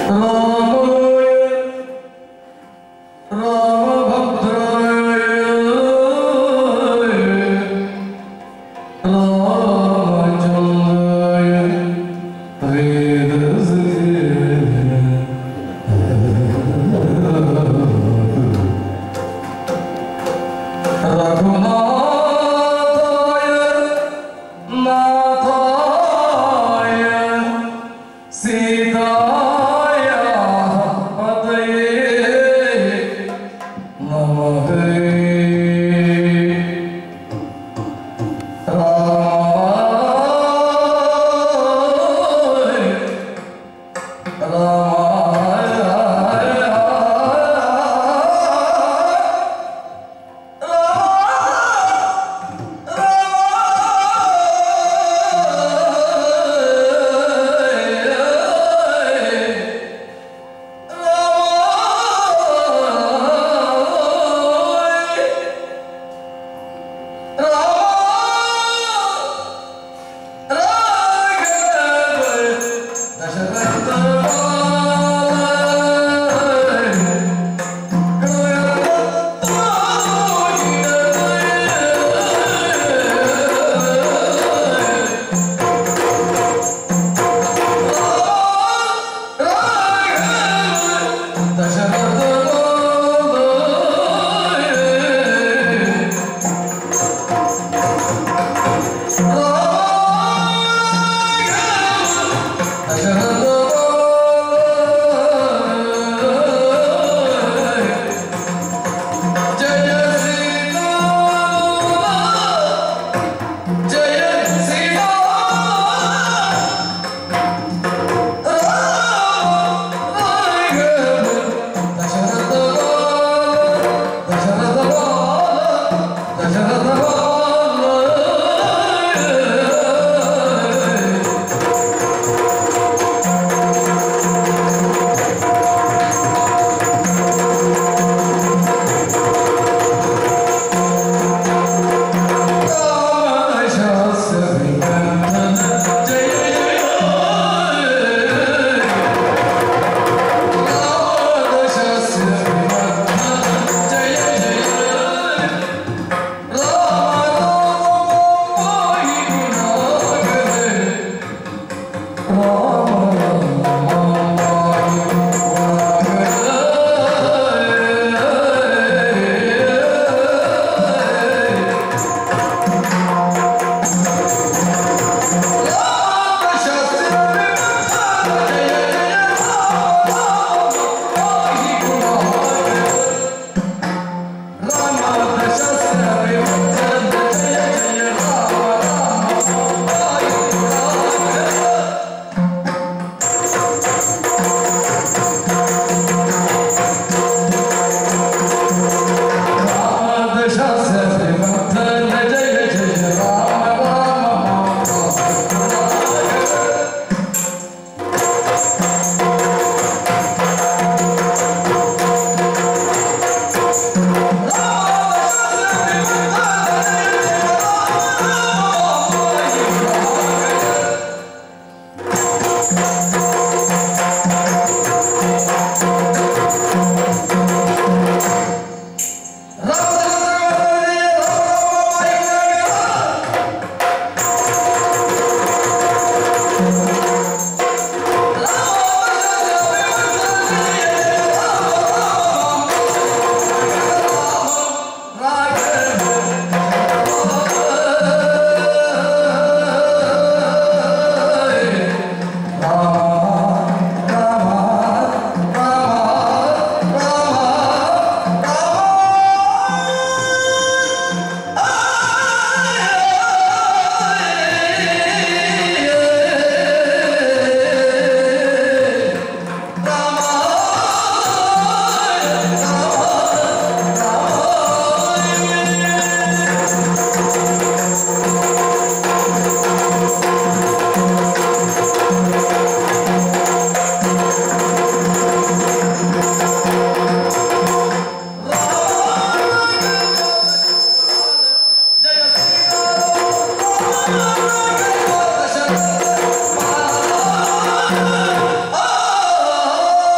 ಆ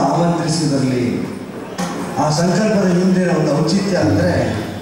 ಆಮಂತ್ರಿಸಿದಲ್ಲಿ ಆ ಸಂಕಲ್ಪದ ಹಿಂದಿನ ಒಂದು ಔಚಿತ್ಯ ಅಂದರೆ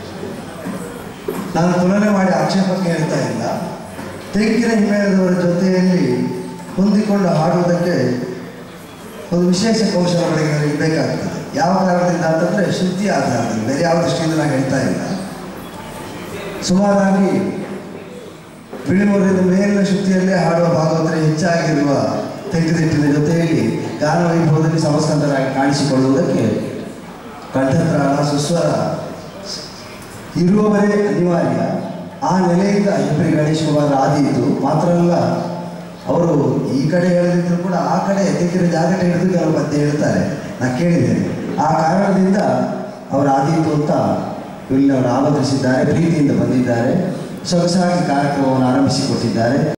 ನಾನು ತುಲನೆ ಮಾಡಿ ಆಕ್ಷೇಪಕ್ಕೆ ಹೇಳ್ತಾ ಇಲ್ಲ ತೆಂಕಿನ ಹಿಮ್ಮೇಳದವರ ಜೊತೆಯಲ್ಲಿ ಹೊಂದಿಕೊಂಡು ಹಾಡುವುದಕ್ಕೆ ಒಂದು ವಿಶೇಷ ಕೌಶಲ ಬೆಳಗ್ಗೆ ಬೇಕಾಗ್ತದೆ ಯಾವ ಕಾರಣದಿಂದ ಅಂತಂದರೆ ಶುದ್ಧಿ ಆಧಾರದಲ್ಲಿ ಬೇರೆ ಯಾವ ದೃಷ್ಟಿಯಿಂದ ನಾನು ಹೇಳ್ತಾ ಇಲ್ಲ ಸುಮಾರಾಗಿ ಬಿಳಿಮೂರಿನ ಮೇಲಿನ ಶುದ್ಧಿಯಲ್ಲೇ ಹಾಡುವ ಭಾಗವತರೆ ಹೆಚ್ಚಾಗಿರುವ ತೆಂಕಿದಿಟ್ಟಿನ ಜೊತೆಯಲ್ಲಿ ಗಾನ ವೈಭವದಲ್ಲಿ ಸಮಸ್ಕಂದರಾಗಿ ಕಾಣಿಸಿಕೊಳ್ಳುವುದಕ್ಕೆ ಕಂಠತ್ರಾಣ ಸುಸ್ವರ ಇರುವವರೇ ಅನಿವಾರ್ಯ ಆ ನೆಲೆಯಿಂದ ಹೆಬ್ರಿ ಗಣೇಶ್ ಕುಮಾರ್ ಆದೀತು ಮಾತ್ರ ಅಲ್ಲ ಅವರು ಈ ಕಡೆ ಹೇಳದಿದ್ರು ಕೂಡ ಆ ಕಡೆ ತೆಗೆದ ಜಾಗಟ ಹಿಡಿದು ಕೆಲವು ಪದ್ಯ ಹೇಳ್ತಾರೆ ನಾನು ಕೇಳಿದ್ದೇನೆ ಆ ಕಾರಣದಿಂದ ಅವರು ಆದೀತು ಅಂತ ಇಲ್ಲಿನವರು ಆಮಂತ್ರಿಸಿದ್ದಾರೆ ಪ್ರೀತಿಯಿಂದ ಬಂದಿದ್ದಾರೆ ಸೊಗಸಾಗಿ ಕಾರ್ಯಕ್ರಮವನ್ನು ಆರಂಭಿಸಿಕೊಟ್ಟಿದ್ದಾರೆ